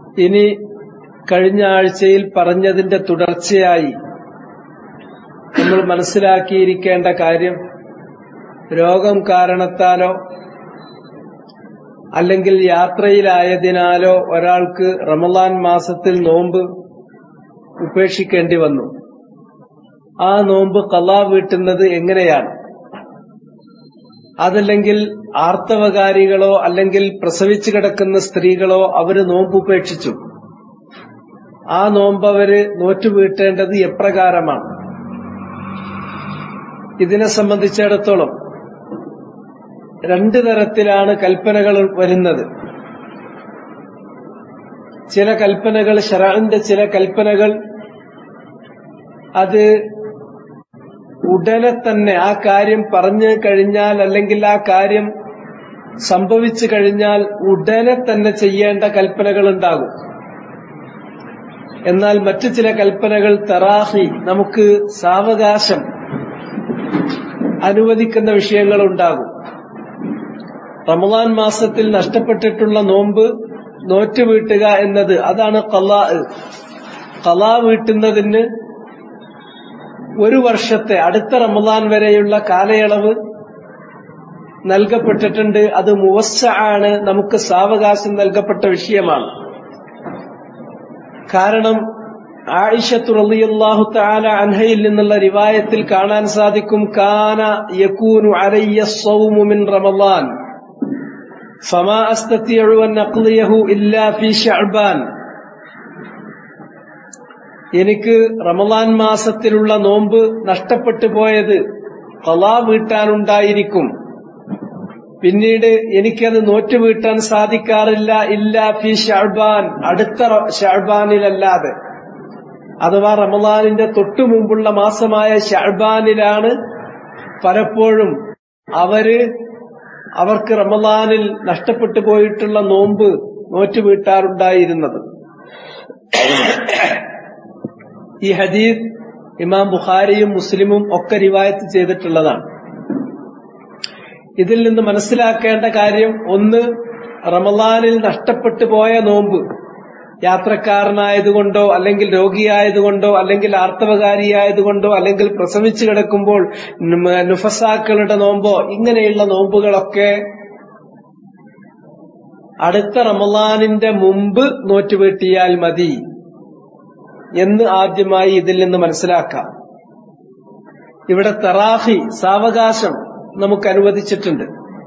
ഇനി കഴിഞ്ഞ ആഴ്ചയിൽ പറഞ്ഞതിന്റെ തുടർച്ചയായി നമ്മൾ മനസ്സിലാക്കിയിരിക്കേണ്ട കാര്യം രോഗം കാരണത്താലോ അല്ലെങ്കിൽ യാത്രയിലായതിനാലോ ഒരാൾക്ക് റമലാൻ മാസത്തിൽ നോമ്പ് ഉപേക്ഷിക്കേണ്ടി വന്നു ആ നോമ്പ് കലാ വീട്ടുന്നത് എങ്ങനെയാണ് അതല്ലെങ്കിൽ ആർത്തവകാരികളോ അല്ലെങ്കിൽ പ്രസവിച്ചു കിടക്കുന്ന സ്ത്രീകളോ അവര് നോമ്പ് ഉപേക്ഷിച്ചു ആ നോമ്പ് അവര് നോറ്റുവീട്ടേണ്ടത് എപ്രകാരമാണ് ഇതിനെ സംബന്ധിച്ചിടത്തോളം രണ്ട് തരത്തിലാണ് കൽപ്പനകൾ വരുന്നത് ചില കൽപ്പനകൾ ഷറാന്റെ ചില കൽപ്പനകൾ അത് ഉടനെ തന്നെ ആ കാര്യം പറഞ്ഞു കഴിഞ്ഞാൽ അല്ലെങ്കിൽ ആ കാര്യം സംഭവിച്ചു കഴിഞ്ഞാൽ ഉടനെ തന്നെ ചെയ്യേണ്ട കൽപ്പനകൾ ഉണ്ടാകും എന്നാൽ മറ്റു ചില കൽപ്പനകൾ തറാഹി നമുക്ക് സാവകാശം അനുവദിക്കുന്ന വിഷയങ്ങൾ ഉണ്ടാകും റമദാൻ മാസത്തിൽ നഷ്ടപ്പെട്ടിട്ടുള്ള നോമ്പ് നോറ്റുവീട്ടുക എന്നത് അതാണ് കലാ കലാ വീട്ടുന്നതിന് ഒരു വർഷത്തെ അടുത്ത റമദാൻ വരെയുള്ള കാലയളവ് നൽകപ്പെട്ടിട്ടുണ്ട് അത് മുവസ്സ ആണ് നമുക്ക് സാവകാശം നൽകപ്പെട്ട വിഷയമാണ് കാരണം ആയിഷത്തു റളിയല്ലാഹു തആല അൻഹയിൽ നിന്നുള്ള റിവായത്തിൽ കാണാൻ സാധിക്കും കാന യകൂനു അലയ്യ സ്വൗമു മിൻ റമളാൻ ഫമാ അസ്തതിഉ അൻ അഖ്ളിയഹു ഇല്ലാ ഫീ ശഅബാൻ എനിക്ക് റമളാൻ മാസത്തിലുള്ള നോമ്പ് നഷ്ടപ്പെട്ടു പോയത് കളാ വീട്ടാനുണ്ടായിരിക്കും പിന്നീട് എനിക്കത് നോറ്റു വീട്ടാൻ സാധിക്കാറില്ല ഇല്ല ഫി ഷാബാൻ അടുത്ത ഷാബാനിലല്ലാതെ അഥവാ റമദാനിന്റെ തൊട്ടു മുമ്പുള്ള മാസമായ ഷാബാനിലാണ് പലപ്പോഴും അവര് അവർക്ക് റമദാനിൽ നഷ്ടപ്പെട്ടു പോയിട്ടുള്ള നോമ്പ് നോറ്റു വീട്ടാറുണ്ടായിരുന്നത് ഈ ഹദീദ് ഇമാം ബുഖാരിയും മുസ്ലിമും ഒക്കെ റിവായത്ത് ചെയ്തിട്ടുള്ളതാണ് ഇതിൽ നിന്ന് മനസ്സിലാക്കേണ്ട കാര്യം ഒന്ന് റമലാനിൽ നഷ്ടപ്പെട്ടു പോയ നോമ്പ് യാത്രക്കാരനായതുകൊണ്ടോ അല്ലെങ്കിൽ രോഗിയായതുകൊണ്ടോ അല്ലെങ്കിൽ ആർത്തവകാരിയായതുകൊണ്ടോ അല്ലെങ്കിൽ പ്രസവിച്ചു കിടക്കുമ്പോൾ നുഫസാക്കളുടെ നോമ്പോ ഇങ്ങനെയുള്ള നോമ്പുകളൊക്കെ അടുത്ത റമലാനിന്റെ മുമ്പ് നോറ്റുവീട്ടിയാൽ മതി എന്ന് ആദ്യമായി ഇതിൽ നിന്ന് മനസ്സിലാക്കാം ഇവിടെ തറാഹി സാവകാശം നമുക്ക് അനുവദിച്ചിട്ടുണ്ട്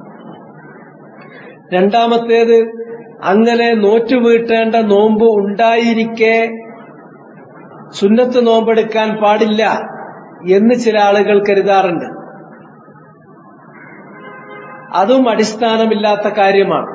രണ്ടാമത്തേത് അങ്ങനെ നോറ്റുവീട്ടേണ്ട നോമ്പ് ഉണ്ടായിരിക്കെ സുന്നത്ത് നോമ്പെടുക്കാൻ പാടില്ല എന്ന് ചില ആളുകൾ കരുതാറുണ്ട് അതും അടിസ്ഥാനമില്ലാത്ത കാര്യമാണ്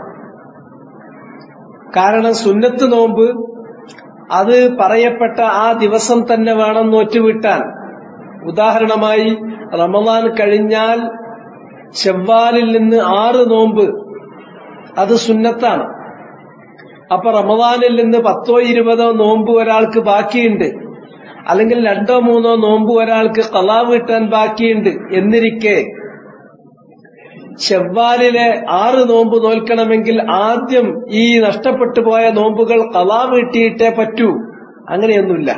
കാരണം സുന്നത്ത് നോമ്പ് അത് പറയപ്പെട്ട ആ ദിവസം തന്നെ വേണം നോറ്റുവിട്ടാൻ ഉദാഹരണമായി റമദാൻ കഴിഞ്ഞാൽ ഷവ്വാലിൽ നിന്ന് ആറ് നോമ്പ് അത് സുന്നത്താണ് അപ്പൊ റമദാനിൽ നിന്ന് പത്തോ ഇരുപതോ നോമ്പ് ഒരാൾക്ക് ബാക്കിയുണ്ട് അല്ലെങ്കിൽ രണ്ടോ മൂന്നോ നോമ്പ് ഒരാൾക്ക് കലാ വീട്ടാൻ ബാക്കിയുണ്ട് എന്നിരിക്കെ ഷവ്വാലിലെ ആറ് നോമ്പ് നോൽക്കണമെങ്കിൽ ആദ്യം ഈ നഷ്ടപ്പെട്ടു പോയ നോമ്പുകൾ കലാ വീട്ടിയിട്ടേ പറ്റൂ അങ്ങനെയൊന്നുമില്ല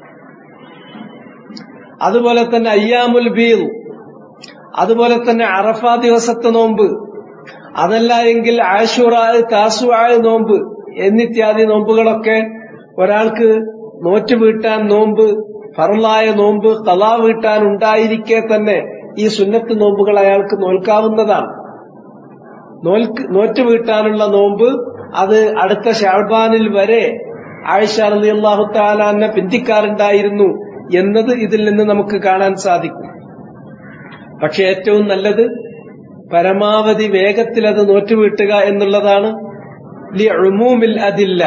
അതുപോലെ തന്നെ അയ്യാമുൽ ബീർ അതുപോലെ തന്നെ അറഫ ദിവസത്തെ നോമ്പ് അതല്ല എങ്കിൽ ആഷുറാ താസുആ നോമ്പ് എന്നിത്യാദി നോമ്പുകളൊക്കെ ഒരാൾക്ക് നോറ്റ് വീട്ടാൻ നോമ്പ് ഫറലായ നോമ്പ് കലാ വീട്ടാൻ ഉണ്ടായിരിക്കെ തന്നെ ഈ സുന്നത്ത് നോമ്പുകൾ അയാൾക്ക് നോൽക്കാവുന്നതാണ് നോറ്റ് വീട്ടാനുള്ള നോമ്പ് അത് അടുത്ത ഷാൾബാനിൽ വരെ ആയിഷ അലി അള്ളാഹു താലാന്നെ പിന്തിക്കാറുണ്ടായിരുന്നു എന്നത് ഇതിൽ നിന്ന് നമുക്ക് കാണാൻ സാധിക്കും പക്ഷെ ഏറ്റവും നല്ലത് പരമാവധി വേഗത്തിൽ അത് നോറ്റുവീട്ടുക എന്നുള്ളതാണ് ലിഉമൂമിൽ അതില്ല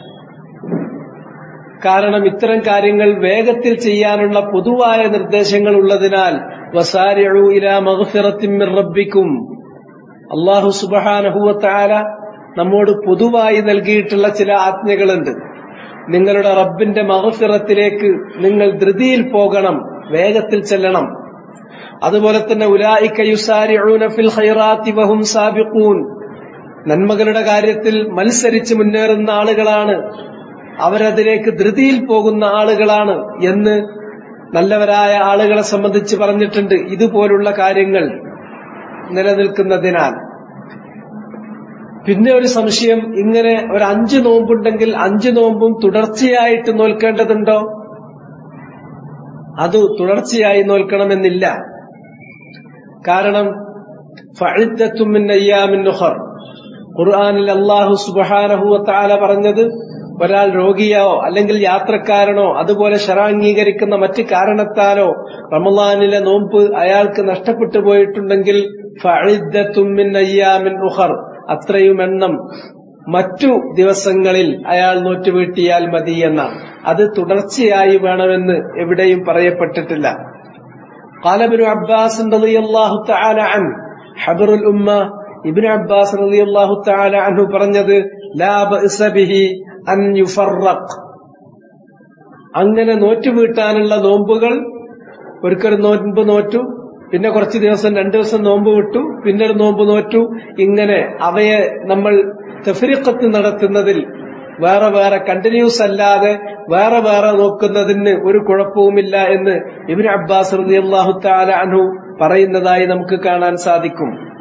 കാരണം ഇത്തരം കാര്യങ്ങൾ വേഗത്തിൽ ചെയ്യാനുള്ള പൊതുവായ നിർദ്ദേശങ്ങൾ ഉള്ളതിനാൽ വസാരിഉ ഇലാ മഗ്ഫിറത്തിൻ മിർ റബ്ബിക്കും അല്ലാഹു സുബ്ഹാനഹു വതആല നമ്മോട് പൊതുവായി നൽകിയിട്ടുള്ള ചില ആജ്ഞകളുണ്ട് നിങ്ങളുടെ റബ്ബിന്റെ മഗ്ഫിറത്തിലേക്ക് നിങ്ങൾ ധൃതിയിൽ പോകണം വേഗത്തിൽ ചെല്ലണം അതുപോലെ തന്നെ ഉലായിക്ക യുസാരിഊന ഫിൽ ഖൈറാത്തി വഹും സാബിഖൂൻ നന്മകളുടെ കാര്യത്തിൽ മത്സരിച്ച് മുന്നേറുന്ന ആളുകളാണ് അവരതിലേക്ക് ധൃതിയിൽ പോകുന്ന ആളുകളാണ് എന്ന് നല്ലവരായ ആളുകളെ സംബന്ധിച്ച് പറഞ്ഞിട്ടുണ്ട് ഇതുപോലുള്ള കാര്യങ്ങൾ നിലനിൽക്കുന്നതിനാൽ പിന്നെ ഒരു സംശയം ഇങ്ങനെ ഒരു അഞ്ച് നോമ്പുണ്ടെങ്കിൽ അഞ്ച് നോമ്പും തുടർച്ചയായിട്ട് നോൽക്കേണ്ടതുണ്ടോ അത് തുടർച്ചയായി നോൽക്കണമെന്നില്ല കാരണം ഖുർആാനിൽ അള്ളാഹു സുബാനഹു താല പറഞ്ഞത് ഒരാൾ രോഗിയോ അല്ലെങ്കിൽ യാത്രക്കാരനോ അതുപോലെ ശരാംഗീകരിക്കുന്ന മറ്റ് കാരണത്താലോ റമലാനിലെ നോമ്പ് അയാൾക്ക് നഷ്ടപ്പെട്ടു പോയിട്ടുണ്ടെങ്കിൽ ഉഖർ അത്രയും എണ്ണം മറ്റു ദിവസങ്ങളിൽ അയാൾ നോറ്റുവീട്ടിയാൽ മതി എന്ന അത് തുടർച്ചയായി വേണമെന്ന് എവിടെയും പറയപ്പെട്ടിട്ടില്ല കാലബിനു അബ്ബാസ് റളിയല്ലാഹു തആല അൻ ഹബറുൽ ഉമ്മ ഇബ്നു അബ്ബാസ് റളിയല്ലാഹു തആല അൻഹു പറഞ്ഞത് ലാ ബഅസ ബിഹി അൻ യുഫറഖ് അങ്ങനെ നോറ്റുവീട്ടാനുള്ള നോമ്പുകൾ ഒരിക്കൽ നോമ്പ് നോറ്റു പിന്നെ കുറച്ച് ദിവസം രണ്ടു ദിവസം നോമ്പ് വിട്ടു പിന്നെ ഒരു നോമ്പ് നോറ്റു ഇങ്ങനെ അവയെ നമ്മൾ തെഫരിക്കത്ത് നടത്തുന്നതിൽ വേറെ വേറെ കണ്ടിന്യൂസ് അല്ലാതെ വേറെ വേറെ നോക്കുന്നതിന് ഒരു കുഴപ്പവുമില്ല എന്ന് ഇബിൻ അബ്ബാസ് റളിയല്ലാഹു തആല അൻഹു പറയുന്നതായി നമുക്ക് കാണാൻ സാധിക്കും